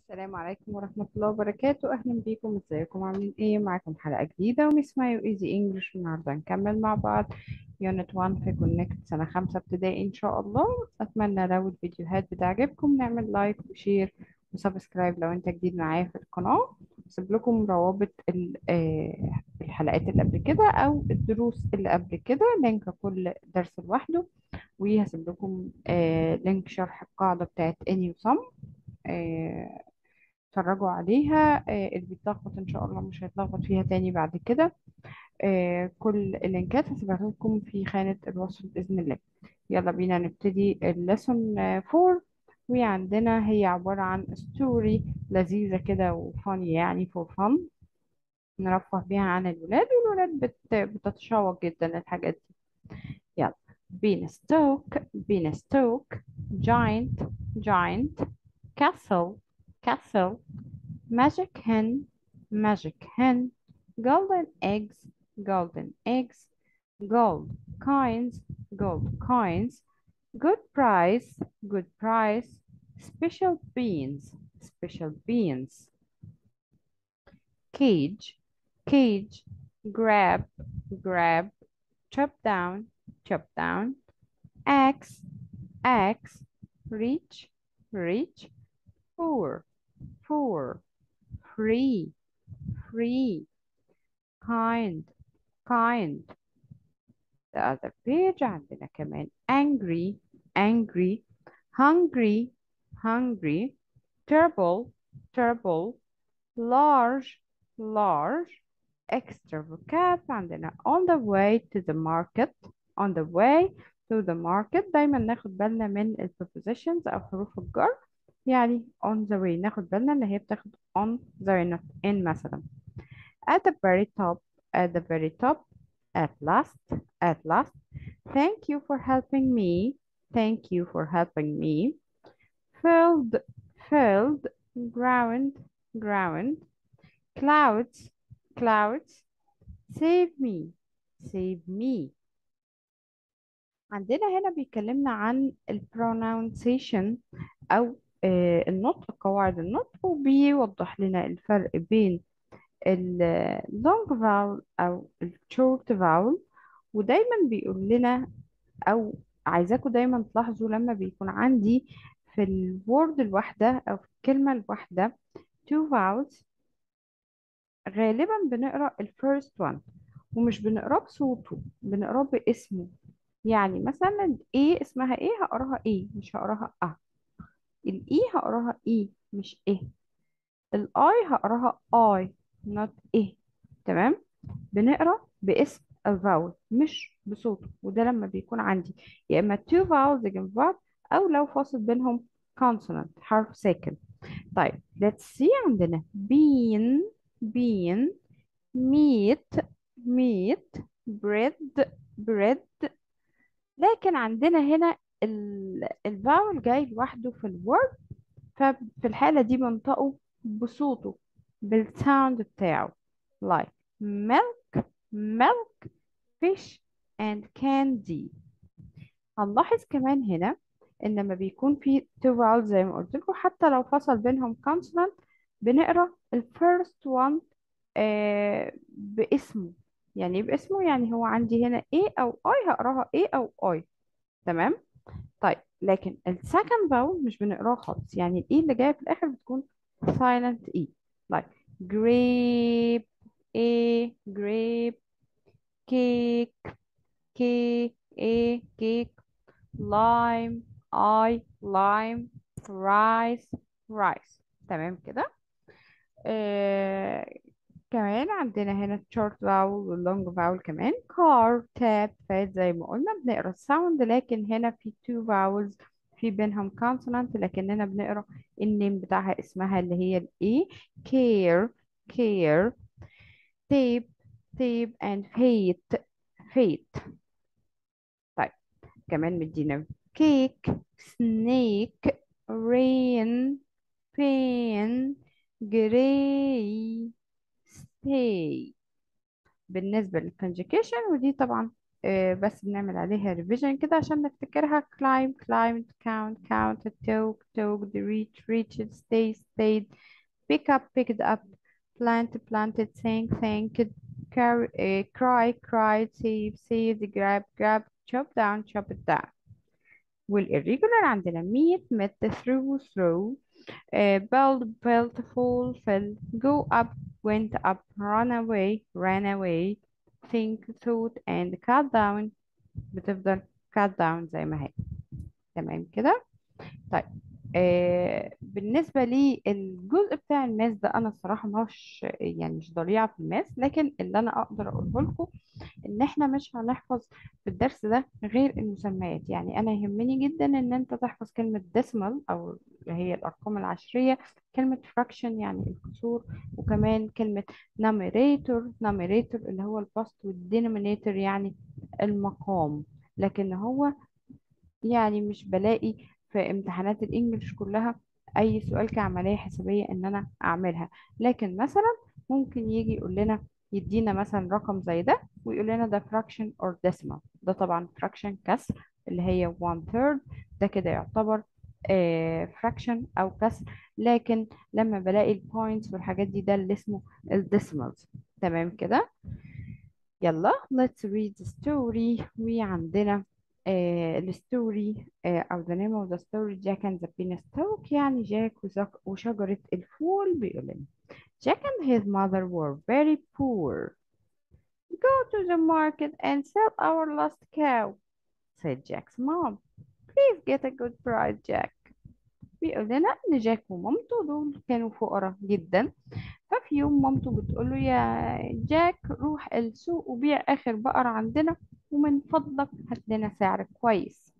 السلام عليكم ورحمة الله وبركاته أهلا بيكم ازيكم عاملين ايه معاكم حلقة جديدة ومس مايو ايزي انجلش النهاردة هنكمل مع بعض يونت 1 في كونكت سنة خمسة ابتدائي ان شاء الله أتمنى لو الفيديوهات بتعجبكم نعمل لايك وشير وسبسكرايب لو انت جديد معايا في القناة هسيب لكم روابط ال- آه، الحلقات اللي قبل كده أو الدروس اللي قبل كده لينك كل درس لوحده وهسيب لكم آه، لينك شرح القاعدة بتاعت اني وصم اتفرجوا عليها آه، اللي بيتلخبط ان شاء الله مش هيتلخبط فيها تاني بعد كده آه، كل اللينكات هسيبها لكم في خانة الوصف بإذن الله يلا بينا نبتدي الليسون 4 وهي عندنا هي عبارة عن ستوري لذيذة كده وفاني يعني فور فن نرفه بيها عن الولاد والولاد بت... بتتشوق جدا الحاجات دي يلا beanstalk beanstalk giant giant castle castle magic hen magic hen golden eggs golden eggs gold coins gold coins good price good price special beans special beans cage cage grab grab chop down chop down axe axe reach reach four four free free kind kind the other page عندنا كمان angry angry hungry hungry terrible terrible large large extra vocab عندنا on the way to the market on the way to the market دايما ناخد بالنا من ال prepositions أو حروف الجر يعني on the way ناخد بالنا إن هي بتاخد on the way not in مثلا at the very top at the very top at last at last thank you for helping me thank you for helping me filled filled ground ground clouds clouds save me save me عندنا هنا بيكلمنا عن ال pronunciation أو آه، النطق قواعد النطق وبيوضح لنا الفرق بين ال long vowel أو ال short vowel ودايما بيقول لنا أو عايزاكم دايما تلاحظوا لما بيكون عندي في الوورد الواحدة أو في الكلمة الواحدة two vowels غالبا بنقرأ ال first one ومش بنقراه بصوته بنقراه باسمه يعني مثلا ايه اسمها ايه هقراها ايه مش هقراها اه الاي هقراها اي مش ايه الاي هقراها اي not ايه تمام بنقرا باسم الفاول مش بصوته وده لما بيكون عندي يا اما two vowels جنب بعض او لو فاصل بينهم consonant حرف ساكن طيب let's see عندنا bean bean meat meat bread bread لكن عندنا هنا ال- الفاول جاي لوحده في الوورد ففي الحالة دي بنطقه بصوته بالساوند بتاعه like milk milk fish and candy هنلاحظ كمان هنا ان لما بيكون في two vowels زي ما قلت لكم حتى لو فصل بينهم consonant بنقرا ال first one آه باسمه يعني ايه باسمه يعني هو عندي هنا A او I هقراها A او I تمام طيب لكن السكند فاول مش بنقراه خالص يعني الاي اللي جايه في الاخر بتكون silent e like grape a grape cake cake a cake lime I lime rice rice تمام كده آه كمان عندنا هنا short vowel واللونج vowel كمان car tap فات زي ما قلنا بنقرا الساوند لكن هنا في two vowels في بينهم consonant لكننا بنقرا النيم بتاعها اسمها اللي هي ال A care care tape tape and fate fate طيب كمان مدينا cake snake rain pain gray stay بالنسبة للconjugation ودي طبعا آه، بس بنعمل عليها ريفيجن كده عشان نفتكرها climb climbed count counted took took reach reached stay stayed pick up picked up plant planted think thanked carry, uh, cry cried save saved grab grab chop down chop it down والirregular عندنا meet met through through uh, build built fall fell go up went up run away ran away think thought and cut down بتفضل cut down زي ما هي تمام كده طيب آه بالنسبة لي الجزء بتاع الماس ده أنا الصراحة مش يعني مش ضليعة في الماس لكن اللي أنا أقدر أقوله لكم إن إحنا مش هنحفظ في الدرس ده غير المسميات يعني أنا يهمني جدا إن أنت تحفظ كلمة decimal أو اللي هي الأرقام العشرية كلمة fraction يعني الكسور وكمان كلمة numerator numerator اللي هو البسط والدينومينيتور يعني المقام لكن هو يعني مش بلاقي في امتحانات الانجليش كلها اي سؤال كعملية حسابية ان انا اعملها لكن مثلا ممكن يجي يقول لنا يدينا مثلا رقم زي ده ويقول لنا ده fraction or decimal ده طبعا fraction كسر اللي هي one third ده كده يعتبر آه fraction او كسر لكن لما بلاقي البوينتس والحاجات دي ده اللي اسمه الديسيمالز تمام كده يلا let's read the story وعندنا آه الستوري آه أو the name of the story Jack and the Beanstalk يعني جاك وزك وشجرة الفول بيقول لنا Jack and his mother were very poor. Go to the market and sell our last cow, said Jack's mom. Please get a good price, Jack. بيقول لنا إن جاك ومامته دول كانوا فقراء جدا ففي يوم مامته بتقول له يا جاك روح السوق وبيع آخر بقرة عندنا ومن فضلك هات لنا سعر كويس.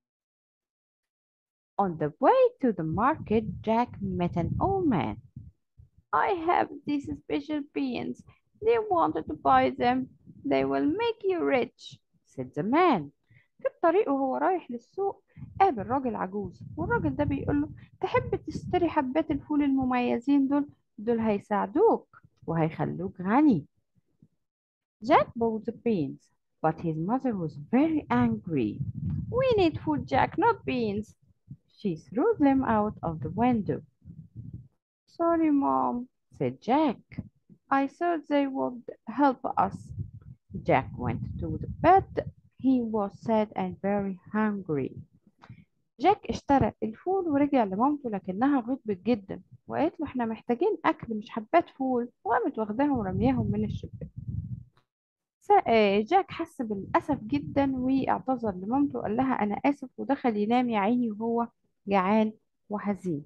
On the way to the market, Jack met an old man. I have these special beans. Do you want to buy them? They will make you rich, said the man. في الطريق وهو رايح للسوق قابل راجل عجوز والراجل ده بيقول له تحب تشتري حبات الفول المميزين دول دول هيساعدوك وهيخلوك غني Jack bought the beans but his mother was very angry We need food Jack not beans She threw them out of the window Sorry mom said Jack I thought they would help us Jack went to the bed He was sad and very hungry جاك اشترى الفول ورجع لمامته لكنها غضبت جدا وقالت له احنا محتاجين اكل مش حبات فول وقامت واخداهم ورمياهم من الشباك س- آه، جاك حس بالاسف جدا واعتذر لمامته وقال لها انا اسف ودخل ينام يا عيني وهو جعان وحزين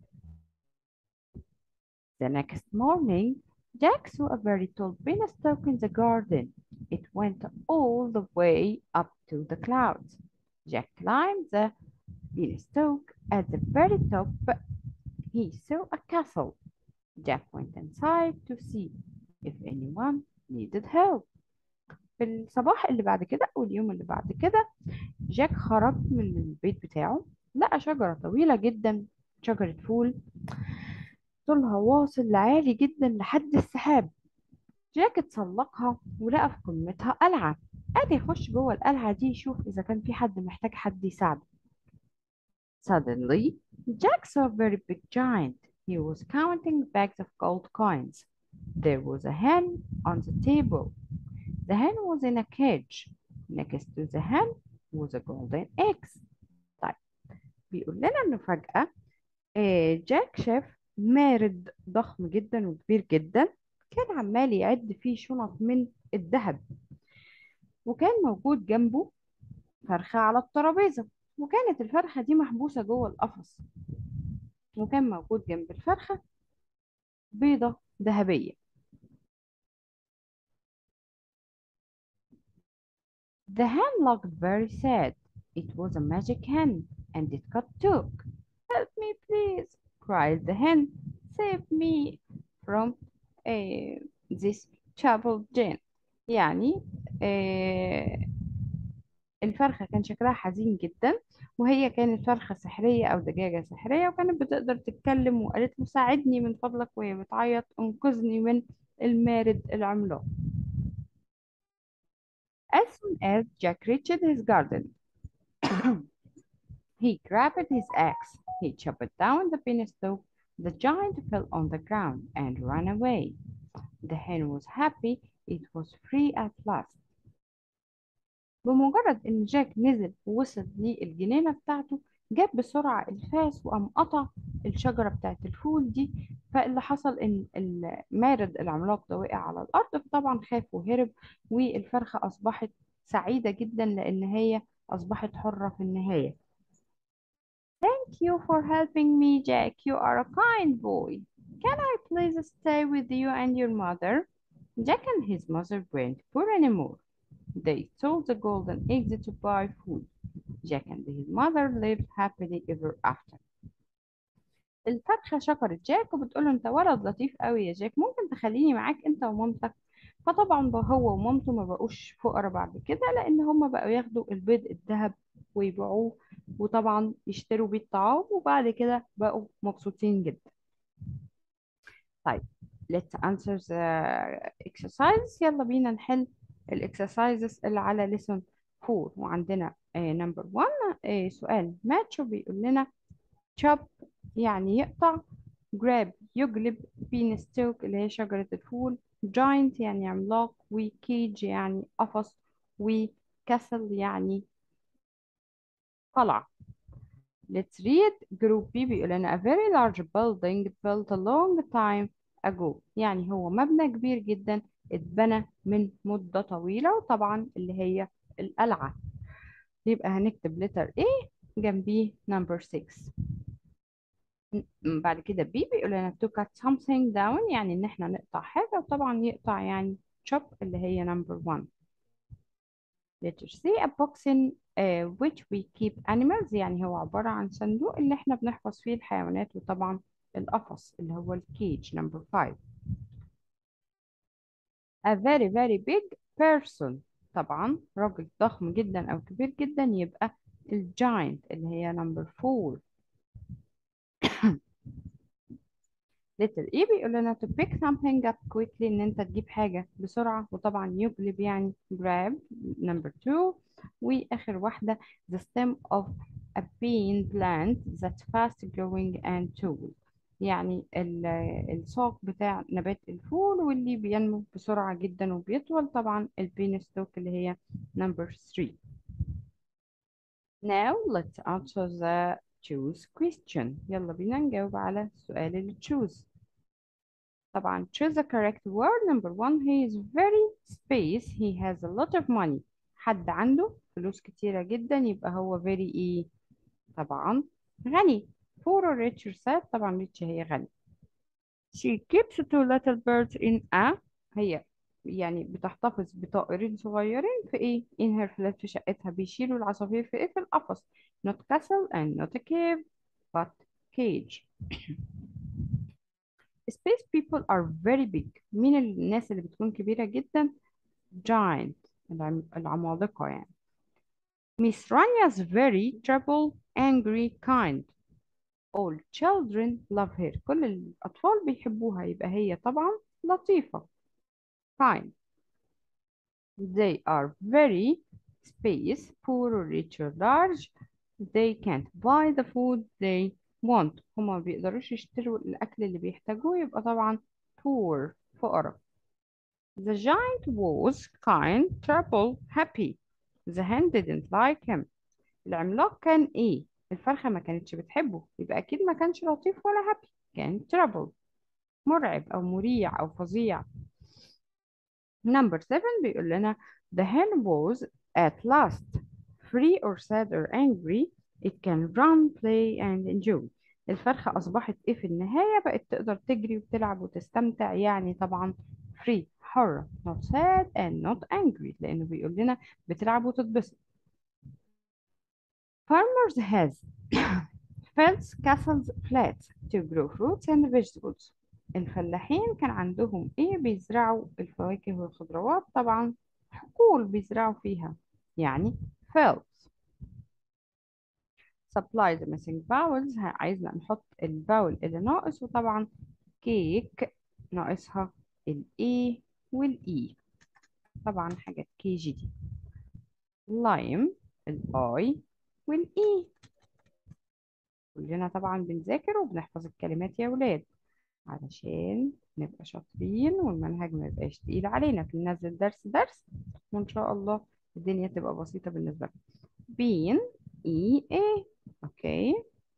The next morning Jack saw a very tall beanstalk in the garden. It went all the way up to the clouds. Jack climbed the beanstalk at the very top. He saw a castle. Jack went inside to see if anyone needed help. في الصباح اللي بعد كده أو اليوم اللي بعد كده جاك خرج من البيت بتاعه لقى شجرة طويلة جدا شجرة فول طولها واصل عالي جدا لحد السحاب جاك اتسلقها ولقى في قمتها قلعة قال يخش جوه القلعة دي يشوف إذا كان في حد محتاج حد يساعده Suddenly, Jack saw a very big giant. He was counting bags of gold coins. There was a hen on the table. The hen was in a cage. Next to the hen was a golden egg. طيب بيقول لنا إنه فجأة آه، جاك شاف مارد ضخم جدا وكبير جدا كان عمال يعد فيه شنط من الذهب وكان موجود جنبه فرخة على الترابيزة وكانت الفرخة دي محبوسة جوه القفص وكان موجود جنب الفرخة بيضة ذهبية The hen looked very sad. It was a magic hen and it got took. Help me please, cried the hen. Save me from uh, this troubled jinn. يعني آه، الفرخة كان شكلها حزين جدا وهي كانت فرخة سحرية أو دجاجة سحرية وكانت بتقدر تتكلم وقالت له ساعدني من فضلك وهي بتعيط انقذني من المارد العملاق As soon as Jack reached his garden, he grabbed his axe. He chopped down the beanstalk. The giant fell on the ground and ran away. The hen was happy. It was free at last. بمجرد إن جاك نزل ووصل للجنينة بتاعته جاب بسرعة الفاس وقام قطع الشجرة بتاعت الفول دي فاللي حصل إن المارد العملاق ده وقع على الأرض فطبعا خاف وهرب والفرخة أصبحت سعيدة جدا لأن هي أصبحت حرة في النهاية. Thank you for helping me, Jack. You are a kind boy. Can I please stay with you and your mother? Jack and his mother weren't poor anymore. They sold the golden eggs to buy food. Jack and his mother lived happily ever after. الفرخة شكرت جاك وبتقول له انت ولد لطيف قوي يا جاك ممكن تخليني معاك انت ومامتك فطبعا بقى هو ومامته ما بقوش فقراء بعد كده لان هم بقوا ياخدوا البيض الذهب ويبيعوه وطبعا يشتروا بيه الطعام وبعد كده بقوا مبسوطين جدا طيب let's answer the exercise يلا بينا نحل الاكسرسايزز اللي على lesson 4 وعندنا نمبر 1 سؤال ماتشو بيقول لنا chop يعني يقطع grab يجلب beanstalk اللي هي شجرة الفول giant يعني عملاق وكيج يعني قفص وكسل يعني قلعة Let's read group B بيقول لنا a very large building built a long time ago يعني هو مبنى كبير جدا اتبنى من مدة طويلة وطبعا اللي هي القلعة يبقى هنكتب letter A جنبيه number 6 م- بعد كده B بيقول لنا to cut something down يعني ان احنا نقطع حاجة وطبعا يقطع يعني chop اللي هي number 1 letter C a box in uh, which we keep animals يعني هو عبارة عن صندوق اللي احنا بنحفظ فيه الحيوانات وطبعا القفص اللي هو الكيج number 5 a very very big person طبعا راجل ضخم جدا أو كبير جدا يبقى الجاينت اللي هي number 4 letter E بيقول لنا to pick something up quickly إن أنت تجيب حاجة بسرعة وطبعا يجلب يعني grab number 2 وآخر واحدة the stem of a bean plant that's fast growing and tall يعني ال- الساق بتاع نبات الفول واللي بينمو بسرعة جدا وبيطول طبعا البين ستوك اللي هي number 3 Now let's answer the choose question يلا بينا نجاوب على السؤال اللي choose طبعا choose the correct word number one he is very space he has a lot of money حد عنده فلوس كتيرة جدا يبقى هو very ايه طبعا غني poor or rich or sad طبعا rich هي غني she keeps two little birds in a هي يعني بتحتفظ بطائرين صغيرين في ايه in her flat في شقتها بيشيلوا العصافير في ايه في القفص not castle and not a cave but cage space people are very big مين الناس اللي بتكون كبيرة جدا giant العم... العمالقة يعني Miss Ranya's very trouble angry kind all children love her كل الأطفال بيحبوها يبقى هي طبعا لطيفة kind they are very space poor or rich or large they can't buy the food they want هما ما بيقدروش يشتروا الأكل اللي بيحتاجوه يبقى طبعا poor فقراء The giant was kind, trouble, happy. The hen didn't like him. العملاق كان ايه؟ الفرخة ما كانتش بتحبه يبقى أكيد ما كانش لطيف ولا happy كان trouble مرعب أو مريع أو فظيع Number 7 بيقول لنا The hen was at last free or sad or angry it can run, play and enjoy الفرخة أصبحت إيه في النهاية بقت تقدر تجري وتلعب وتستمتع يعني طبعا free حرة not sad and not angry لأنه بيقول لنا بتلعب وتتبسط Farmers has fields, castles, flats to grow fruits and vegetables الفلاحين كان عندهم ايه بيزرعوا الفواكه والخضروات طبعا حقول بيزرعوا فيها يعني fields supply the missing vowels ه- عايزنا نحط الفاول اللي ناقص وطبعا كيك ناقصها الاي والاي طبعا حاجات كي جي دي lime الاي والاي كلنا طبعا بنذاكر وبنحفظ الكلمات يا ولاد علشان نبقى شاطرين والمنهج ما يبقاش تقيل علينا بننزل درس درس وإن شاء الله الدنيا تبقى بسيطة بالنسبة لنا بين اي اي اوكي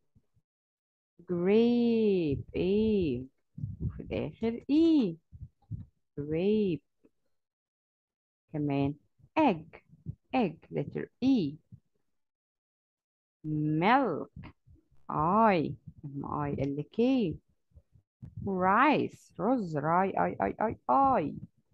grape ايه وفي الآخر اي grape كمان egg egg letter e milk I I L K rice رز راي I I I I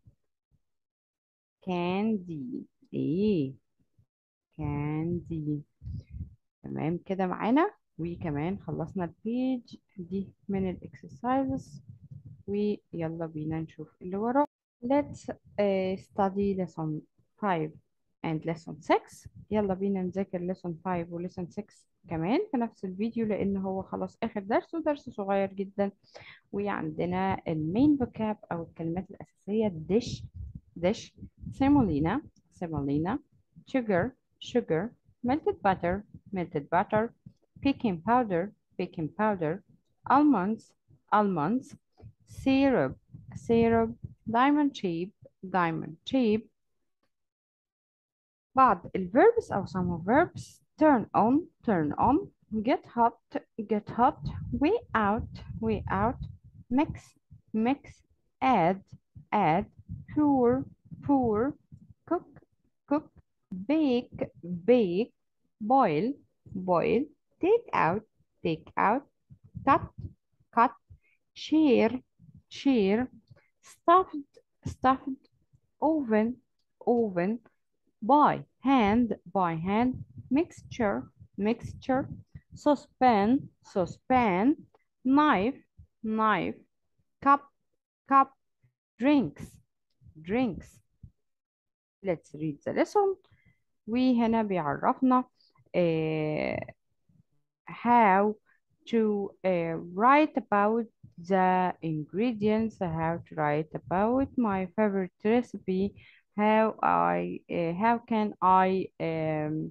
candy ايه candy تمام كده معانا وكمان خلصنا البيج دي من الاكسرسايزز ويلا بينا نشوف اللي وراه let's uh, study lesson 5 and lesson 6 يلا بينا نذاكر lesson 5 و lesson 6 كمان في نفس الفيديو لان هو خلاص اخر درس ودرس صغير جدا وعندنا المين فوكاب او الكلمات الاساسيه dish dish semolina semolina sugar sugar melted butter melted butter baking powder baking powder almonds almonds syrup syrup diamond shape diamond shape بعض ال verbs أو some of verbs turn on turn on get hot get hot way out way out mix mix add add pour pour cook cook bake bake boil boil take out take out cut cut share share stuffed stuffed oven oven by hand by hand mixture mixture saucepan saucepan knife knife cup cup drinks drinks let's read the lesson وهنا بيعرفنا uh, how to uh, write about the ingredients how to write about my favorite recipe how I uh, how can I um,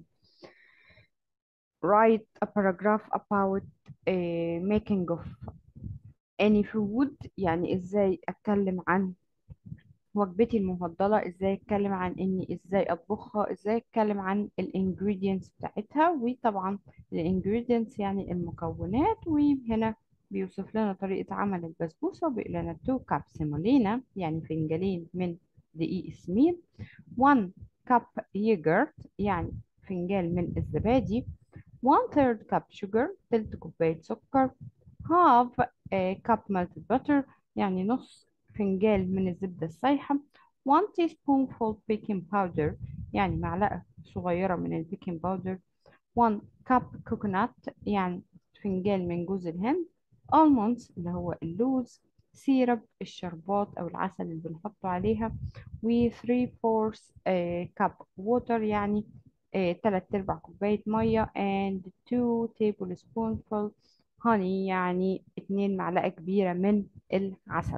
write a paragraph about uh, making of any food يعني ازاي اتكلم عن وجبتي المفضلة ازاي اتكلم عن اني ازاي اطبخها ازاي اتكلم عن الانجريدينتس بتاعتها وطبعا الانجريدينتس يعني المكونات وهنا بيوصف لنا طريقة عمل البسبوسة وبيقول لنا 2 كاب سيمولينا يعني فنجانين من دقيق سميد 1 كاب يogurt يعني فنجان من الزبادي 1 third cup sugar تلت كوباية سكر half a cup melted butter يعني نص فنجان من الزبدة السايحة 1 teaspoonful baking powder يعني معلقة صغيرة من البيكنج باودر 1 cup coconut يعني فنجان من جوز الهند almonds اللي هو اللوز سيرب الشربات أو العسل اللي بنحطه عليها و 3 fourths cup water يعني تلات أرباع كوباية مية and 2 tablespoonful honey يعني اتنين معلقة كبيرة من العسل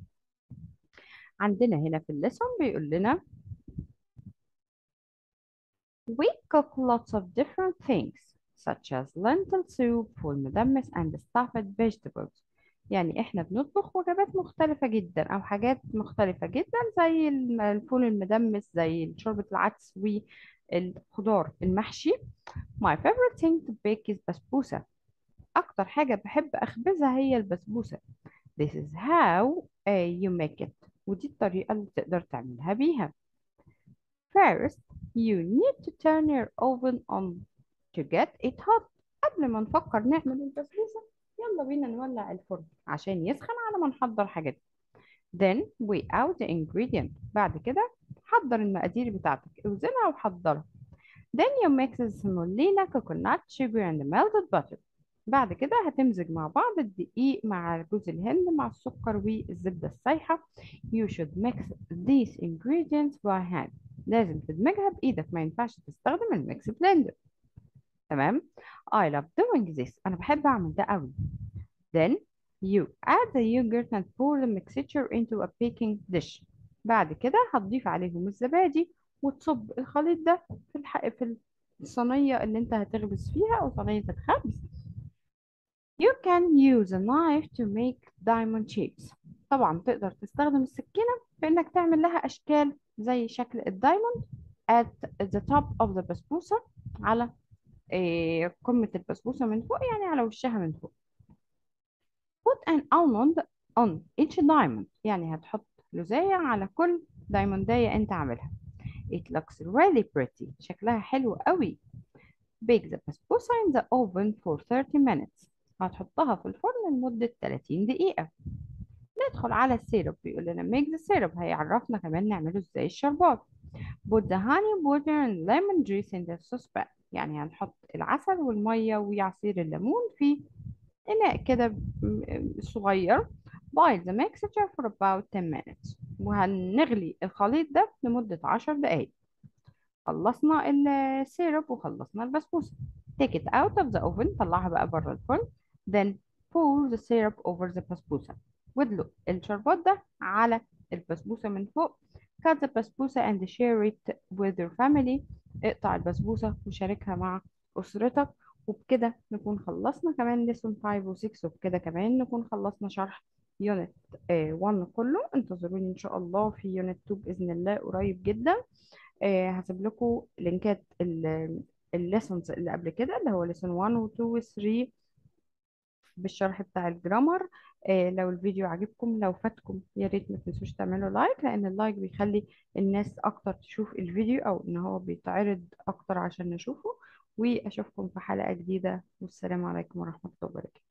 عندنا هنا في الليسون بيقول لنا we cook lots of different things such as lentil soup فول مدمس and stuffed vegetables يعني احنا بنطبخ وجبات مختلفة جدا او حاجات مختلفة جدا زي الفول المدمس زي شوربة العدس والخضار المحشي my favorite thing to bake is بسبوسة اكتر حاجة بحب اخبزها هي البسبوسة this is how uh, you make it ودي الطريقة اللي تقدر تعملها بيها First, you need to turn your oven on to get it hot. قبل ما نفكر نعمل البسبوسة يلا بينا نولع الفرن عشان يسخن على ما نحضر حاجات Then weigh out the ingredient. بعد كده حضر المقادير بتاعتك اوزنها وحضرها Then you mix the semolina, coconut, sugar and melted butter. بعد كده هتمزج مع بعض الدقيق مع جوز الهند مع السكر والزبدة السايحة You should mix these ingredients by hand لازم تدمجها بإيدك ما ينفعش تستخدم الميكس بلندر تمام I love doing this أنا بحب أعمل ده قوي Then you add the yogurt and pour the mixture into a baking dish بعد كده هتضيف عليهم الزبادي وتصب الخليط ده في الح... في الصينية اللي انت هتخبز فيها او صينية الخبز You can use a knife to make diamond shapes طبعا تقدر تستخدم السكينة في انك تعمل لها اشكال زي شكل الدايموند at the top of the بسبوسة على إيه، قمة البسبوسة من فوق يعني على وشها من فوق put an almond on each diamond يعني هتحط لزاية على كل دايموندية انت عاملها it looks really pretty شكلها حلو قوي bake the basbousa in the oven for 30 minutes هتحطها في الفرن لمدة 30 دقيقة ندخل على السيرب بيقول لنا make the syrup هيعرفنا كمان نعمله ازاي الشربات put the honey butter and lemon juice in the saucepan يعني هنحط العسل والمية وعصير الليمون في إناء كده م- صغير boil the mixture for about 10 minutes وهنغلي الخليط ده لمدة 10 دقايق خلصنا السيرب وخلصنا البسبوسة take it out of the oven طلعها بقى بره الفرن then pour the syrup over the بسبوسة وادلق الشربات ده على البسبوسة من فوق cut the بسبوسة and share it with your family اقطع البسبوسة وشاركها مع أسرتك وبكده نكون خلصنا كمان lesson 5 و 6 وبكده كمان نكون خلصنا شرح يونت 1 كله انتظروني إن شاء الله في يونت 2 بإذن الله قريب جدا آه، هسيب لكم لينكات الليسونز اللي قبل كده اللي هو ليسون 1 و 2 و 3 بالشرح بتاع الجرامر آه، لو الفيديو عجبكم لو فاتكم يا ريت ما تنسوش تعملوا لايك لان اللايك بيخلي الناس اكتر تشوف الفيديو او ان هو بيتعرض اكتر عشان نشوفه واشوفكم في حلقة جديدة والسلام عليكم ورحمة الله وبركاته